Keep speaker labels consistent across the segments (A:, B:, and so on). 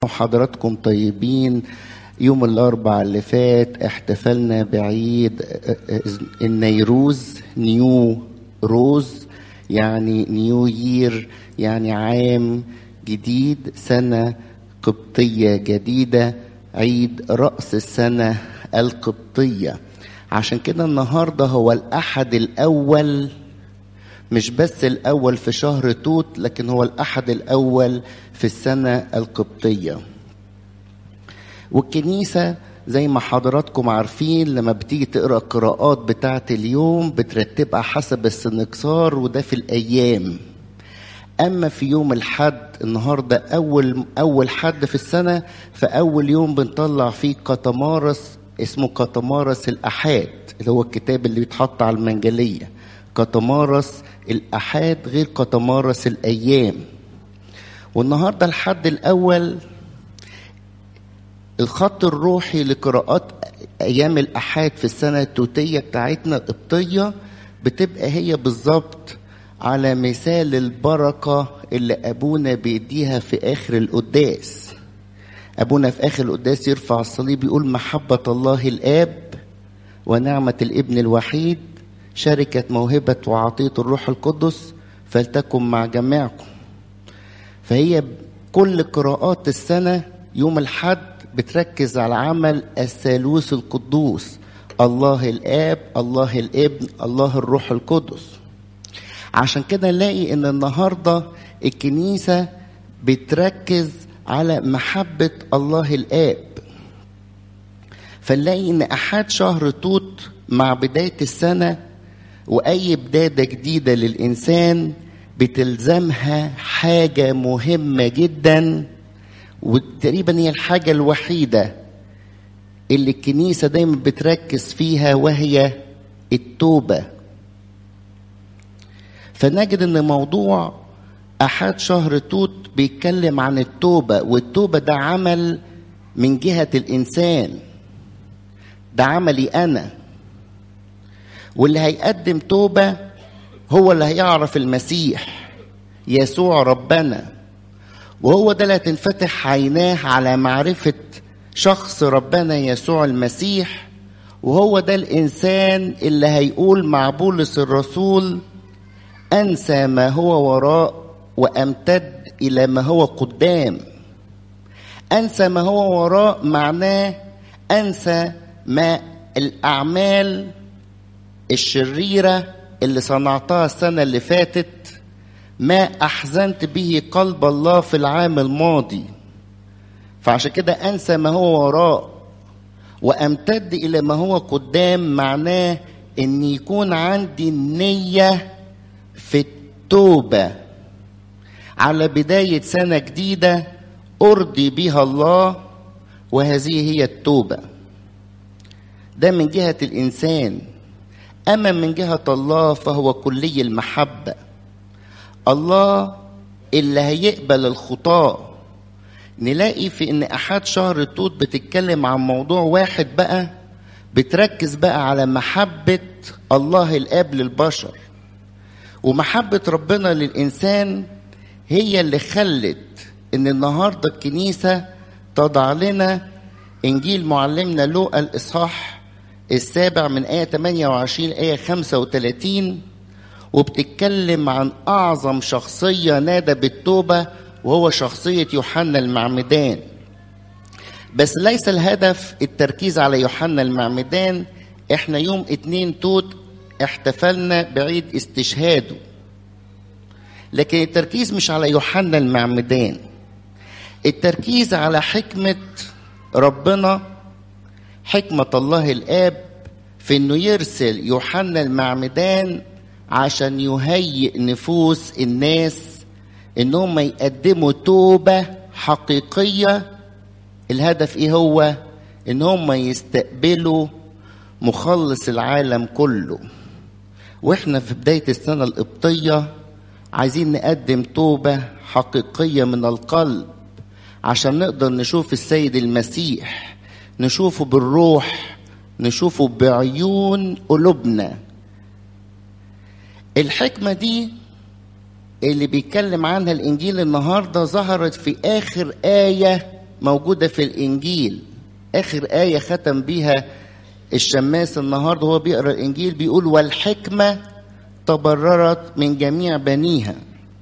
A: حضراتكم طيبين يوم الأربع اللي فات احتفلنا بعيد النيروز نيو روز يعني نيو يير يعني عام جديد سنة قبطية جديدة عيد رأس السنة القبطية عشان كده النهاردة هو الأحد الأول مش بس الأول في شهر توت لكن هو الأحد الأول في السنة القبطية والكنيسة زي ما حضراتكم عارفين لما بتيجي تقرا القراءات بتاعة اليوم بترتبها حسب السنكسار وده في الأيام أما في يوم الحد النهاردة أول أول حد في السنة فأول يوم بنطلع فيه قطمارس اسمه قطمارس الأحاد اللي هو الكتاب اللي بيتحط على المنجلية قطمارس الأحاد غير قطمارس الأيام والنهارده الحد الأول الخط الروحي لقراءات أيام الأحاد في السنة التوتية بتاعتنا القبطية بتبقى هي بالظبط على مثال البركة اللي أبونا بيديها في آخر القداس أبونا في آخر القداس يرفع الصليب يقول محبة الله الآب ونعمة الابن الوحيد شركة موهبة وعطية الروح القدس فلتكن مع جميعكم فهي كل قراءات السنة يوم الحد بتركز على عمل الثالوث القدوس الله الآب الله الابن الله الروح القدس عشان كده نلاقي ان النهاردة الكنيسة بتركز على محبة الله الآب فنلاقي ان أحد شهر توت مع بداية السنة وأي بداية جديدة للإنسان بتلزمها حاجة مهمة جدا وتقريبا هي الحاجة الوحيدة اللي الكنيسة دايما بتركز فيها وهي التوبة فنجد ان موضوع أحد شهر توت بيتكلم عن التوبة والتوبة ده عمل من جهة الإنسان ده عملي أنا واللي هيقدم توبة هو اللي هيعرف المسيح يسوع ربنا وهو ده اللي هتنفتح عيناه على معرفة شخص ربنا يسوع المسيح وهو ده الإنسان اللي هيقول مع بولس الرسول أنسى ما هو وراء وأمتد إلى ما هو قدام أنسى ما هو وراء معناه أنسى ما الأعمال الشريرة اللي صنعتها السنة اللي فاتت ما أحزنت به قلب الله في العام الماضي فعشان كده أنسى ما هو وراء وأمتد إلى ما هو قدام معناه إن يكون عندي النية في التوبة على بداية سنة جديدة أرضي بها الله وهذه هي التوبة ده من جهة الإنسان أما من جهة الله فهو كلي المحبة الله اللي هيقبل الخطاة نلاقي في ان احد شهر التوت بتتكلم عن موضوع واحد بقى بتركز بقى على محبة الله الاب للبشر ومحبة ربنا للإنسان هي اللي خلت ان النهاردة الكنيسة تضع لنا انجيل معلمنا لوقا الاصحاح السابع من آية 28 آية 35 وبتتكلم عن أعظم شخصية نادى بالتوبة وهو شخصية يوحنا المعمدان بس ليس الهدف التركيز على يوحنا المعمدان احنا يوم اتنين توت احتفلنا بعيد استشهاده لكن التركيز مش على يوحنا المعمدان التركيز على حكمة ربنا حكمة الله الآب في إنه يرسل يوحنا المعمدان عشان يهيئ نفوس الناس إنهم يقدموا توبة حقيقية الهدف إيه هو؟ إن هم يستقبلوا مخلص العالم كله وإحنا في بداية السنة القبطية عايزين نقدم توبة حقيقية من القلب عشان نقدر نشوف السيد المسيح نشوفه بالروح نشوفه بعيون قلوبنا الحكمة دي اللي بيتكلم عنها الإنجيل النهاردة ظهرت في آخر آية موجودة في الإنجيل آخر آية ختم بيها الشماس النهاردة وهو بيقرأ الإنجيل بيقول والحكمة تبررت من جميع بنيها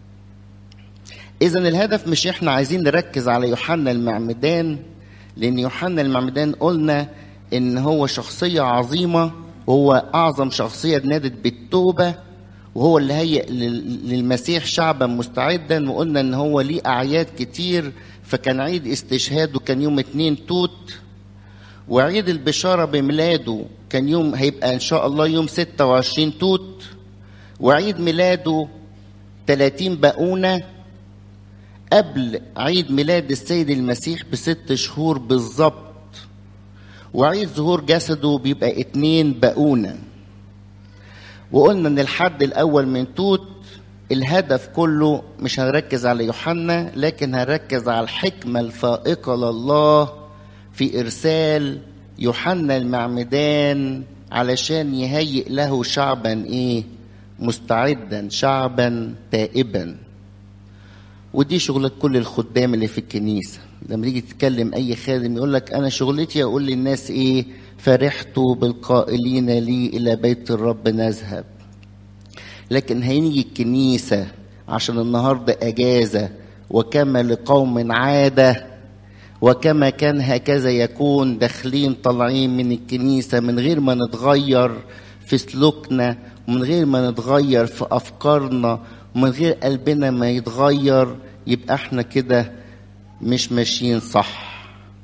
A: إذا الهدف مش إحنا عايزين نركز على يوحنا المعمدان لأن يوحنا المعمدان قلنا إن هو شخصية عظيمة وهو أعظم شخصية نادت بالتوبة وهو اللي هيئ للمسيح شعبا مستعدا وقلنا إن هو ليه أعياد كتير فكان عيد استشهاده كان يوم اتنين توت وعيد البشارة بميلاده كان يوم هيبقى إن شاء الله يوم 26 توت وعيد ميلاده 30 بقونة قبل عيد ميلاد السيد المسيح بست شهور بالظبط وعيد ظهور جسده بيبقى اتنين بقونة وقلنا ان الحد الاول من توت الهدف كله مش هنركز على يوحنا لكن هنركز على الحكمة الفائقة لله في إرسال يوحنا المعمدان علشان يهيئ له شعبا إيه مستعدا شعبا تائبا ودي شغلة كل الخدام اللي في الكنيسة لما تيجي تتكلم أي خادم يقول لك أنا شغلتي أقول للناس إيه فرحت بالقائلين لي إلى بيت الرب نذهب لكن هيجي الكنيسة عشان النهاردة أجازة وكما لقوم عادة وكما كان هكذا يكون داخلين طالعين من الكنيسة من غير ما نتغير في سلوكنا ومن غير ما نتغير في أفكارنا ومن غير قلبنا ما يتغير يبقى احنا كده مش ماشيين صح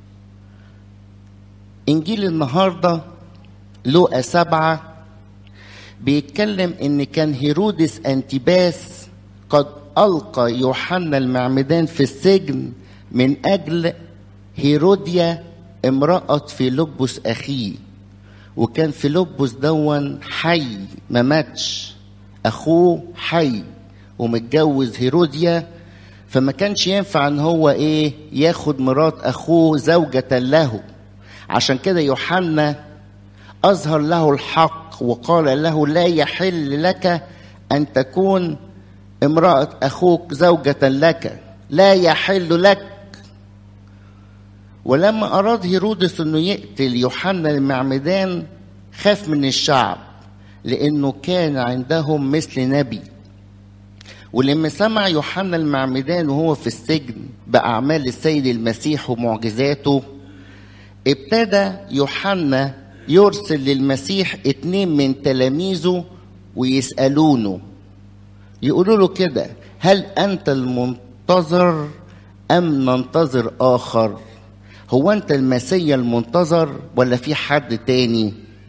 A: إنجيل النهاردة لقى سبعة بيتكلم ان كان هيرودس انتباس قد القى يوحنا المعمدان في السجن من اجل هيروديا امرأة فيلبس اخيه وكان فيلبس دون حي ما ماتش اخوه حي ومتجوز هيروديا فما كانش ينفع ان هو ايه ياخد مرات اخوه زوجة له عشان كده يوحنا أظهر له الحق وقال له لا يحل لك أن تكون امرأة أخوك زوجة لك لا يحل لك ولما أراد هيرودس أنه يقتل يوحنا المعمدان خاف من الشعب لأنه كان عندهم مثل نبي ولما سمع يوحنا المعمدان وهو في السجن بأعمال السيد المسيح ومعجزاته ابتدى يوحنا يرسل للمسيح اتنين من تلاميذه ويسألونه يقولوا له كده هل أنت المنتظر أم ننتظر آخر هو أنت المسيا المنتظر ولا في حد تاني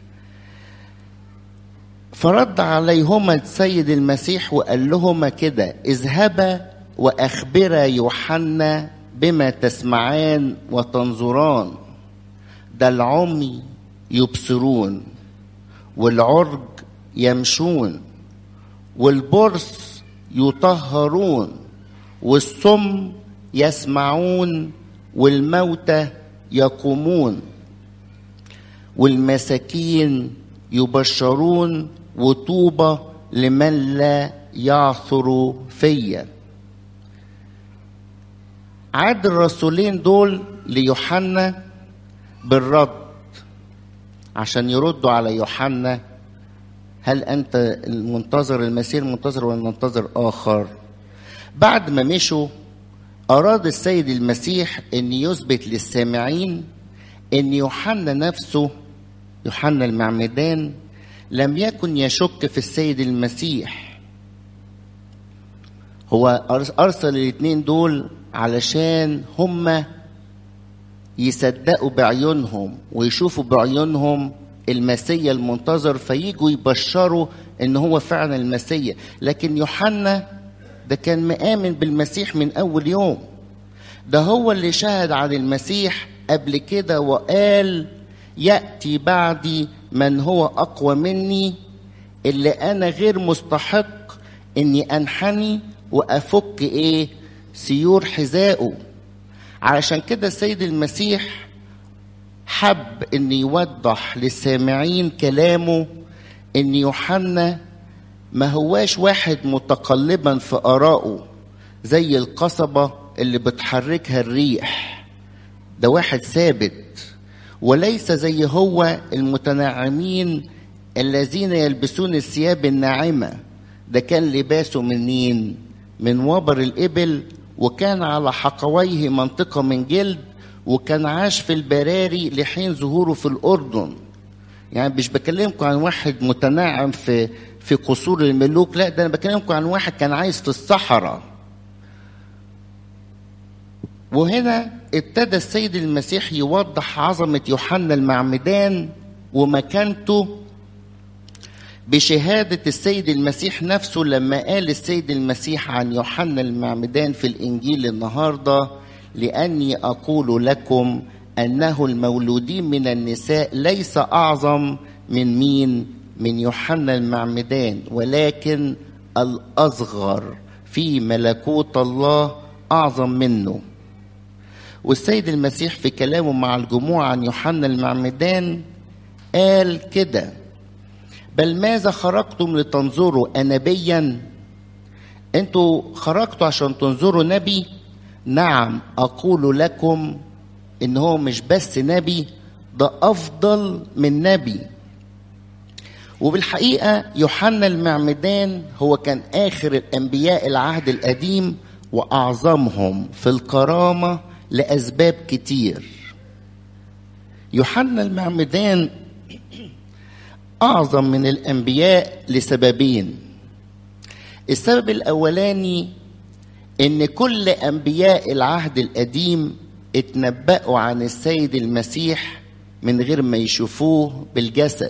A: فرد عليهما السيد المسيح وقال لهما كده اذهبا وأخبرا يوحنا بما تسمعان وتنظران ده العمي يبصرون والعرج يمشون والبرص يطهرون والصم يسمعون والموتى يقومون والمساكين يبشرون وطوبى لمن لا يعثر فيا عاد الرسولين دول ليوحنا بالرد عشان يردوا على يوحنا هل انت المنتظر المسير منتظر ولا ننتظر اخر بعد ما مشوا اراد السيد المسيح ان يثبت للسامعين ان يوحنا نفسه يوحنا المعمدان لم يكن يشك في السيد المسيح هو ارسل الاثنين دول علشان هما يصدقوا بعيونهم ويشوفوا بعيونهم المسيا المنتظر فيجوا يبشروا ان هو فعلا المسيا لكن يوحنا ده كان مآمن بالمسيح من اول يوم ده هو اللي شهد عن المسيح قبل كده وقال ياتي بعدي من هو اقوى مني اللي انا غير مستحق اني انحني وافك ايه سيور حذائه علشان كده السيد المسيح حب ان يوضح للسامعين كلامه ان يوحنا ما هواش واحد متقلبا في ارائه زي القصبه اللي بتحركها الريح ده واحد ثابت وليس زي هو المتنعمين الذين يلبسون الثياب الناعمة ده كان لباسه منين من وبر الإبل وكان على حقويه منطقة من جلد وكان عاش في البراري لحين ظهوره في الأردن يعني مش بكلمكم عن واحد متنعم في في قصور الملوك لا ده انا بكلمكم عن واحد كان عايش في الصحراء وهنا ابتدى السيد المسيح يوضح عظمة يوحنا المعمدان ومكانته بشهادة السيد المسيح نفسه لما قال السيد المسيح عن يوحنا المعمدان في الإنجيل النهاردة لأني أقول لكم أنه المولودين من النساء ليس أعظم من مين من يوحنا المعمدان ولكن الأصغر في ملكوت الله أعظم منه والسيد المسيح في كلامه مع الجموع عن يوحنا المعمدان قال كده بل ماذا خرجتم لتنظروا أنبيا انتوا خرجتوا عشان تنظروا نبي نعم أقول لكم إن هو مش بس نبي ده أفضل من نبي وبالحقيقة يوحنا المعمدان هو كان آخر الأنبياء العهد القديم وأعظمهم في الكرامة لأسباب كتير يوحنا المعمدان أعظم من الأنبياء لسببين السبب الأولاني إن كل أنبياء العهد القديم اتنبأوا عن السيد المسيح من غير ما يشوفوه بالجسد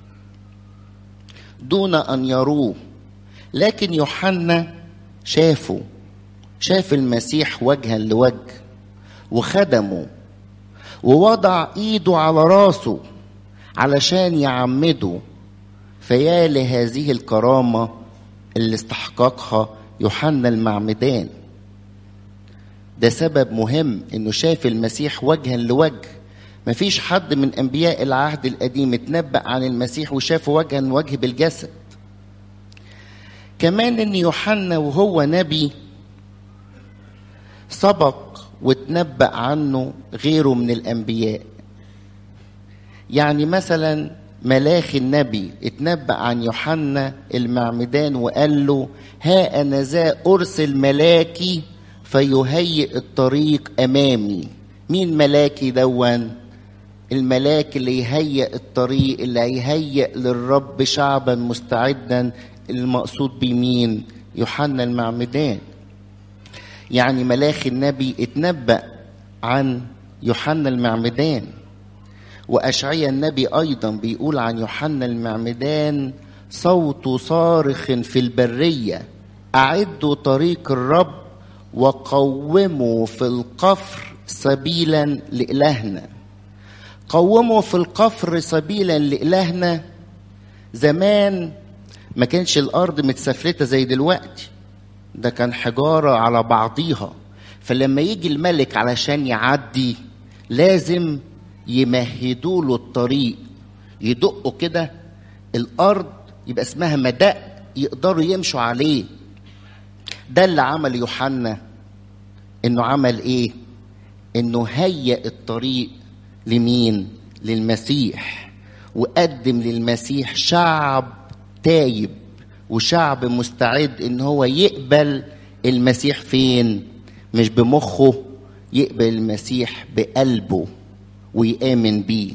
A: دون أن يروه لكن يوحنا شافه شاف المسيح وجها لوجه وخدمه ووضع ايده على راسه علشان يعمده فيا لهذه الكرامة اللي استحققها يوحنا المعمدان ده سبب مهم انه شاف المسيح وجها لوجه مفيش حد من انبياء العهد القديم اتنبأ عن المسيح وشافه وجها لوجه بالجسد كمان ان يوحنا وهو نبي سبق واتنبأ عنه غيره من الانبياء يعني مثلا ملاخي النبي اتنبأ عن يوحنا المعمدان وقال له ها أنا ذا أرسل ملاكي فيهيئ الطريق أمامي مين ملاكي دون الملاك اللي يهيئ الطريق اللي هيهيئ للرب شعبا مستعدا المقصود بمين يوحنا المعمدان يعني ملاخي النبي اتنبأ عن يوحنا المعمدان وأشعيا النبي أيضا بيقول عن يوحنا المعمدان صوت صارخ في البرية أعدوا طريق الرب وقوموا في القفر سبيلا لإلهنا قوموا في القفر سبيلا لإلهنا زمان ما كانش الأرض متسفلتة زي دلوقتي ده كان حجارة على بعضيها فلما يجي الملك علشان يعدي لازم يمهدوا له الطريق يدقوا كده الارض يبقى اسمها مدق يقدروا يمشوا عليه ده اللي عمل يوحنا انه عمل ايه انه هيأ الطريق لمين للمسيح وقدم للمسيح شعب تايب وشعب مستعد ان هو يقبل المسيح فين مش بمخه يقبل المسيح بقلبه ويآمن بيه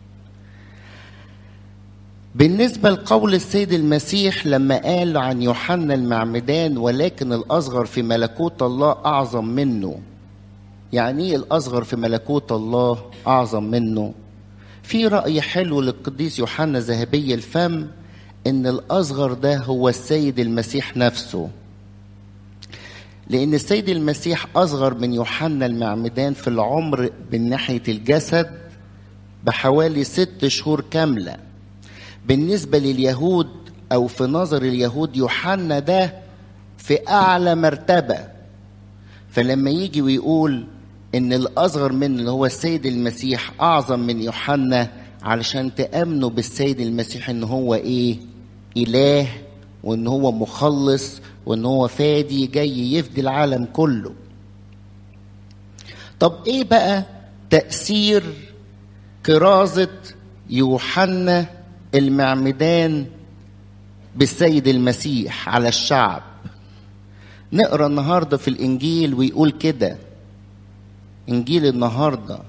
A: بالنسبة لقول السيد المسيح لما قال عن يوحنا المعمدان ولكن الأصغر في ملكوت الله أعظم منه يعني ايه الأصغر في ملكوت الله أعظم منه في رأي حلو للقديس يوحنا ذهبي الفم إن الأصغر ده هو السيد المسيح نفسه لأن السيد المسيح أصغر من يوحنا المعمدان في العمر من ناحية الجسد بحوالي ست شهور كاملة بالنسبة لليهود أو في نظر اليهود يوحنا ده في أعلى مرتبة فلما يجي ويقول إن الأصغر من اللي هو السيد المسيح أعظم من يوحنا علشان تأمنوا بالسيد المسيح إن هو إيه؟ إله وإن هو مخلص وإن هو فادي جاي يفدي العالم كله. طب إيه بقى تأثير كرازة يوحنا المعمدان بالسيد المسيح على الشعب نقرا النهارده في الانجيل ويقول كده انجيل النهارده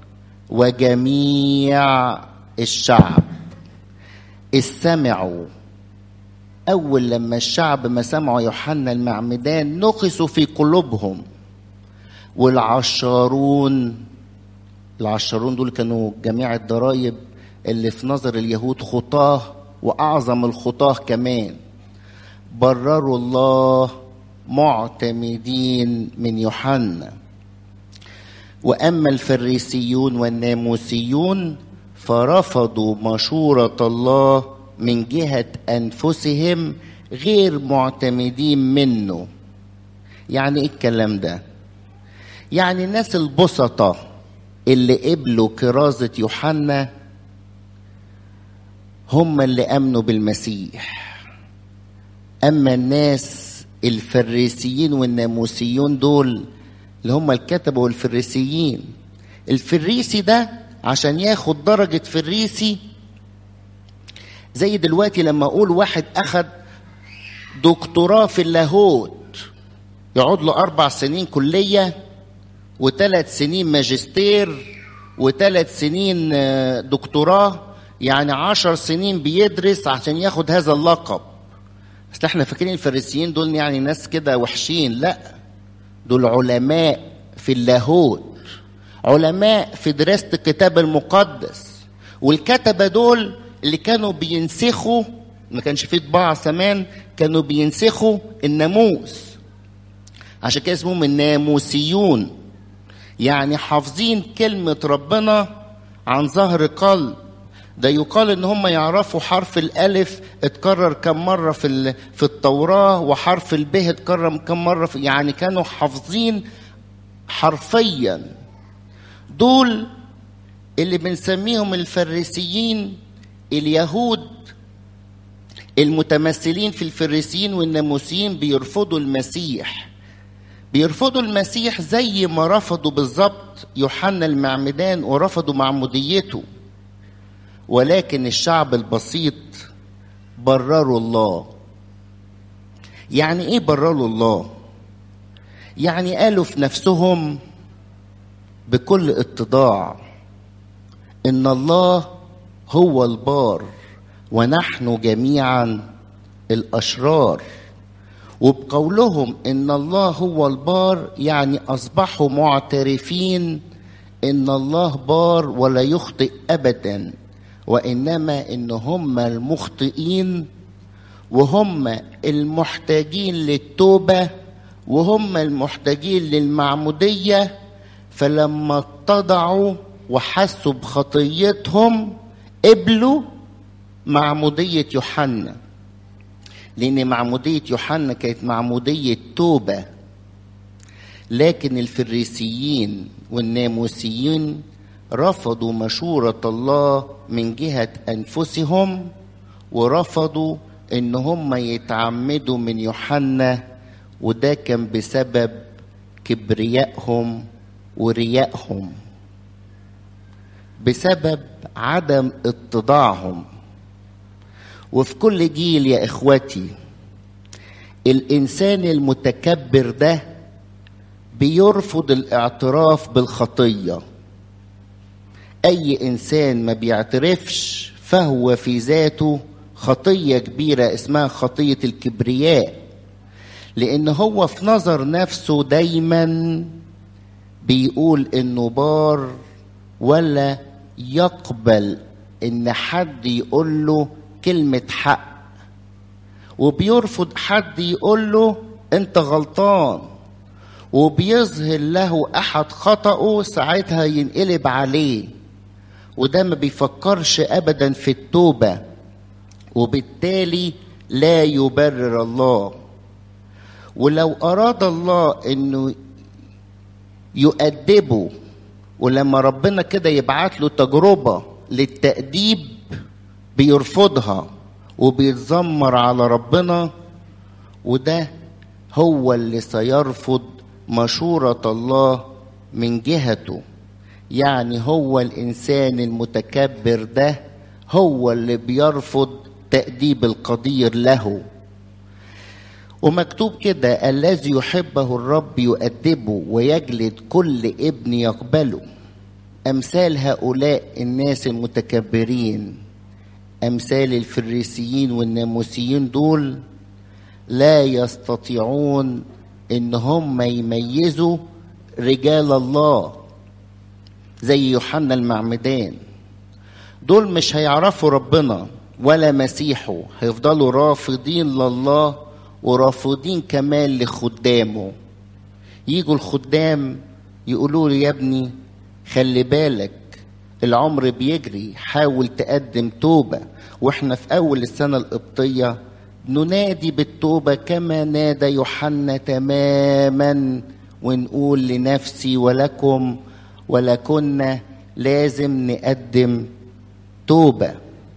A: وجميع الشعب استمعوا اول لما الشعب ما سمعوا يوحنا المعمدان نقصوا في قلوبهم والعشارون العشارون دول كانوا جميع الضرائب اللي في نظر اليهود خطاه واعظم الخطاه كمان برروا الله معتمدين من يوحنا واما الفريسيون والناموسيون فرفضوا مشوره الله من جهه انفسهم غير معتمدين منه يعني ايه الكلام ده يعني الناس البسطة اللي قبلوا كرازة يوحنا هم اللي امنوا بالمسيح اما الناس الفريسيين والناموسيون دول اللي هم الكتبة والفريسيين الفريسي ده عشان ياخد درجة فريسي زي دلوقتي لما اقول واحد اخد دكتوراه في اللاهوت يقعد له اربع سنين كلية وثلاث سنين ماجستير وثلاث سنين دكتوراه يعني عشر سنين بيدرس عشان ياخد هذا اللقب بس احنا فاكرين الفريسيين دول يعني ناس كده وحشين لا دول علماء في اللاهوت علماء في دراسة الكتاب المقدس والكتبة دول اللي كانوا بينسخوا ما كانش فيه طباعة زمان كانوا بينسخوا الناموس عشان كده اسمهم الناموسيون يعني حافظين كلمة ربنا عن ظهر قلب ده يقال ان هم يعرفوا حرف الالف اتكرر كم مره في في التوراه وحرف الب اتكرر كم مره في يعني كانوا حافظين حرفيا دول اللي بنسميهم الفريسيين اليهود المتمثلين في الفريسيين والناموسيين بيرفضوا المسيح بيرفضوا المسيح زي ما رفضوا بالظبط يوحنا المعمدان ورفضوا معموديته ولكن الشعب البسيط برروا الله يعني ايه برروا الله يعني قالوا في نفسهم بكل اتضاع ان الله هو البار ونحن جميعا الاشرار وبقولهم ان الله هو البار يعني اصبحوا معترفين ان الله بار ولا يخطئ ابدا وانما ان هم المخطئين وهم المحتاجين للتوبه وهم المحتاجين للمعموديه فلما اتضعوا وحسوا بخطيتهم قبلوا معموديه يوحنا لان معموديه يوحنا كانت معموديه توبه لكن الفريسيين والناموسيين رفضوا مشورة الله من جهة أنفسهم ورفضوا إن هم يتعمدوا من يوحنا وده كان بسبب كبريائهم وريائهم بسبب عدم اتضاعهم وفي كل جيل يا اخوتي الانسان المتكبر ده بيرفض الاعتراف بالخطيه اي انسان ما بيعترفش فهو في ذاته خطيه كبيره اسمها خطيه الكبرياء لان هو في نظر نفسه دايما بيقول انه بار ولا يقبل ان حد يقول له كلمه حق وبيرفض حد يقول له انت غلطان وبيظهر له احد خطأه ساعتها ينقلب عليه وده ما بيفكرش ابدا في التوبه وبالتالي لا يبرر الله ولو اراد الله انه يؤدبه ولما ربنا كده يبعت له تجربه للتأديب بيرفضها وبيتذمر على ربنا وده هو اللي سيرفض مشورة الله من جهته يعني هو الإنسان المتكبر ده هو اللي بيرفض تأديب القدير له ومكتوب كده الذي يحبه الرب يؤدبه ويجلد كل ابن يقبله امثال هؤلاء الناس المتكبرين امثال الفريسيين والناموسيين دول لا يستطيعون ان هم يميزوا رجال الله زي يوحنا المعمدان دول مش هيعرفوا ربنا ولا مسيحه هيفضلوا رافضين لله ورافضين كمان لخدامه يجوا الخدام يقولوا له يا ابني خلي بالك العمر بيجري حاول تقدم توبة واحنا في اول السنة القبطية ننادي بالتوبة كما نادى يوحنا تماما ونقول لنفسي ولكم ولكنا لازم نقدم توبة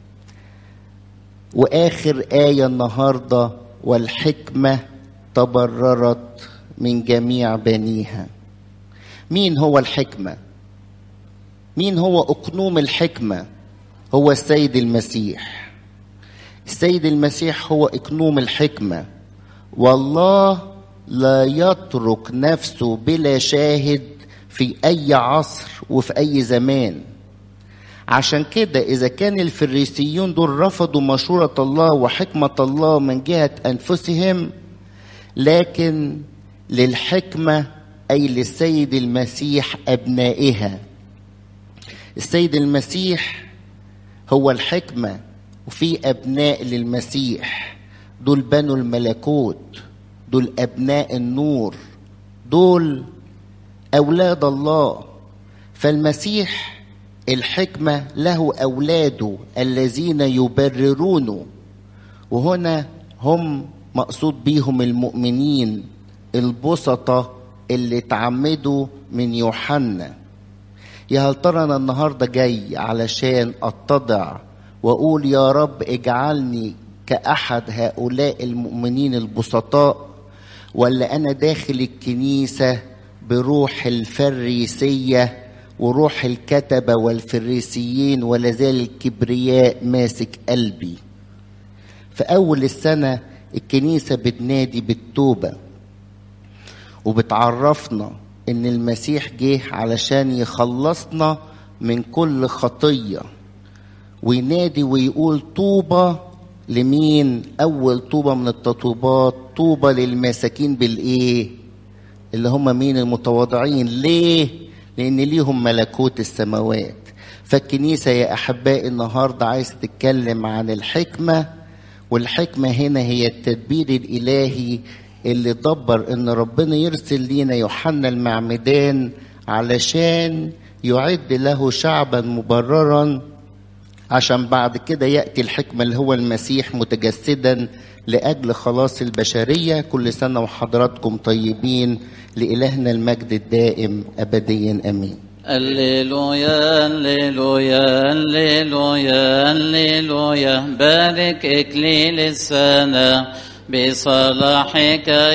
A: واخر آية النهارده والحكمة تبررت من جميع بنيها مين هو الحكمة مين هو أقنوم الحكمة هو السيد المسيح السيد المسيح هو أقنوم الحكمة والله لا يترك نفسه بلا شاهد في أي عصر وفي أي زمان عشان كده إذا كان الفريسيون دول رفضوا مشورة الله وحكمة الله من جهة أنفسهم لكن للحكمة أي للسيد المسيح أبنائها السيد المسيح هو الحكمة وفي أبناء للمسيح دول بنوا الملكوت دول أبناء النور دول أولاد الله فالمسيح الحكمة له أولاده الذين يبررونه وهنا هم مقصود بيهم المؤمنين البسطة اللي اتعمدوا من يوحنا يا هل ترى أنا النهاردة جاي علشان أتضع وأقول يا رب اجعلني كأحد هؤلاء المؤمنين البسطاء ولا أنا داخل الكنيسة بروح الفريسيه وروح الكتبة والفريسيين ولا زال الكبرياء ماسك قلبي في أول السنة الكنيسة بتنادي بالتوبة وبتعرفنا إن المسيح جه علشان يخلصنا من كل خطية وينادي ويقول طوبى لمين أول طوبة من التطوبات طوبى للمساكين بالإيه اللي هم مين المتواضعين ليه لان ليهم ملكوت السماوات فالكنيسه يا احبائي النهارده عايزه تتكلم عن الحكمه والحكمه هنا هي التدبير الالهي اللي دبر ان ربنا يرسل لينا يوحنا المعمدان علشان يعد له شعبا مبررا عشان بعد كده ياتي الحكمه اللي هو المسيح متجسدا لاجل خلاص البشريه كل سنه وحضراتكم طيبين لإلهنا المجد الدائم أبديا أمين
B: الليلويا الليلويا الليلويا الليلويا بارك إكليل السنة بصلاحك